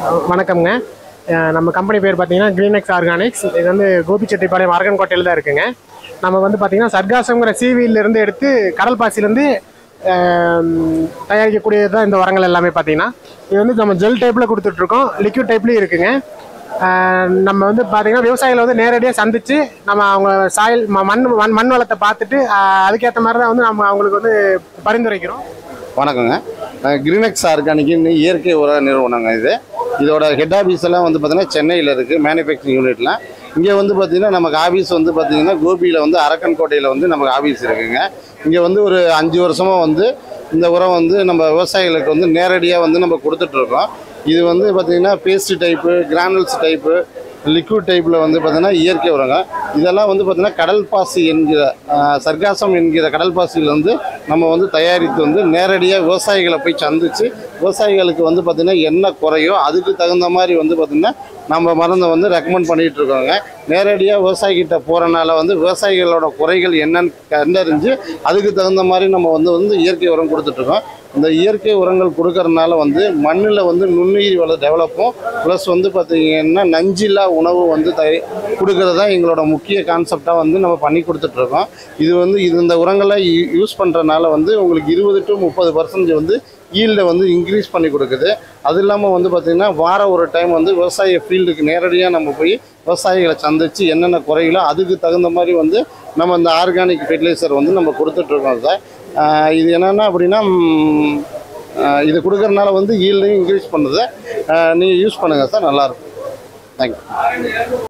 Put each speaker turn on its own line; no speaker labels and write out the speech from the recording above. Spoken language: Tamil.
வணக்கம்ங்க அஹ் நம்ம கம்பெனி பேர் பார்த்தீங்கன்னா கிரீனெக்ஸ் ஆர்கானிக்ஸ் இது வந்து கோபிச்செட்டிப்பாளையம் அரகன்கோட்டையில் தான் இருக்குங்க நம்ம வந்து பார்த்தீங்கன்னா சர்காசங்கிற சீவியிலிருந்து எடுத்து கடல் பாசிலேருந்து தயாரிக்கக்கூடியது தான் இந்த உரங்கள் எல்லாமே பார்த்தீங்கன்னா இது வந்து நம்ம ஜெல் டைப்பில் கொடுத்துட்ருக்கோம் லிக்விட் டைப்லேயும் இருக்குங்க அஹ் நம்ம வந்து பார்த்தீங்கன்னா விவசாயிகளை வந்து நேரடியாக சந்தித்து நம்ம அவங்க சாயில் ம- மண் மண் மண் வளத்தை பார்த்துட்டு அஹ் அதுக்கேற்ற மாதிரி தான் வந்து நம்ம அவங்களுக்கு வந்து பரிந்துரைக்கிறோம்
வணக்கங்க கிரீனெக்ஸ் ஆர்கானிக்னு இயற்கை உர நிறுவனங்க இது இதோட ஹெட் ஆஃபீஸ் எல்லாம் வந்து பார்த்தீங்கன்னா சென்னையில் இருக்குது மேனுஃபேக்சரிங் யூனிட்ல இங்கே வந்து பார்த்தீங்கன்னா நமக்கு ஆஃபீஸ் வந்து பார்த்தீங்கன்னா கோபியில் வந்து அரக்கன்கோட்டையில் வந்து நமக்கு ஆஃபீஸ் இருக்குங்க இங்கே வந்து ஒரு அஞ்சு வருஷமாக வந்து இந்த உரம் வந்து நம்ம விவசாயிகளுக்கு வந்து நேரடியாக வந்து நம்ம கொடுத்துட்ருக்கோம் இது வந்து பார்த்தீங்கன்னா paste type granules type liquid டைப்பில் வந்து பார்த்தீங்கன்னா இயற்கை உரங்க இதெல்லாம் வந்து பார்த்தீங்கன்னா கடல் பாசி என்கிற ஆஹ், சர்க்காசம் என்கிற கடல் பாசியில் வந்து நம்ம வந்து தயாரித்து வந்து நேரடியாக விவசாயிகளை போய் சந்தித்து விவசாயிகளுக்கு வந்து பார்த்திங்கன்னா என்ன குறையோ அதுக்கு தகுந்த மாதிரி வந்து பார்த்திங்கன்னா நம்ம மருந்தை வந்து ரெக்கமெண்ட் பண்ணிகிட்டு இருக்கோங்க நேரடியாக விவசாயிகிட்ட போகிறனால வந்து விவசாயிகளோட குறைகள் என்னன்னு கண்டறிஞ்சு அதுக்கு தகுந்த மாதிரி நம்ம வந்து வந்து இயற்கை உரம் கொடுத்துட்ருக்கோம் இந்த இயற்கை உரங்கள் கொடுக்கறதுனால வந்து மண்ணில் வந்து நுண்ணுயிர் வள டெவலப்பும் ப்ளஸ் வந்து பார்த்திங்கன்னா நஞ்சில்லா உணவு வந்து தய கொடுக்கறது தான் எங்களோட முக்கிய கான்செப்டாக வந்து நம்ம பண்ணி கொடுத்துட்ருக்கோம் இது வந்து இது இந்த உரங்களை யூஸ் பண்ணுறதுனால வந்து உங்களுக்கு இருபது டு முப்பது பர்சன்டேஜ் வந்து ஈல்டை வந்து இன்க்ரீஸ் பண்ணி கொடுக்குது அது இல்லாமல் வந்து பார்த்திங்கன்னா வாரம் ஒரு டைம் வந்து விவசாய ஃபீல்டுக்கு நேரடியாக நம்ம போய் விவசாயிகளை சந்தித்து என்னென்ன குறைகளோ அதுக்கு தகுந்த மாதிரி வந்து நம்ம இந்த ஆர்கானிக் ஃபெர்டிலைசர் வந்து நம்ம கொடுத்துட்ருக்கோம் சார் ஆஹ் இது என்னென்னா அப்படின்னா ம், ஆஹ் இது கொடுக்கறனால வந்து ஈல்டையும் இன்க்ரீஸ் பண்ணுது நீங்கள் யூஸ் பண்ணுங்கள் சார் நல்லாயிருக்கும் தேங்க்யூ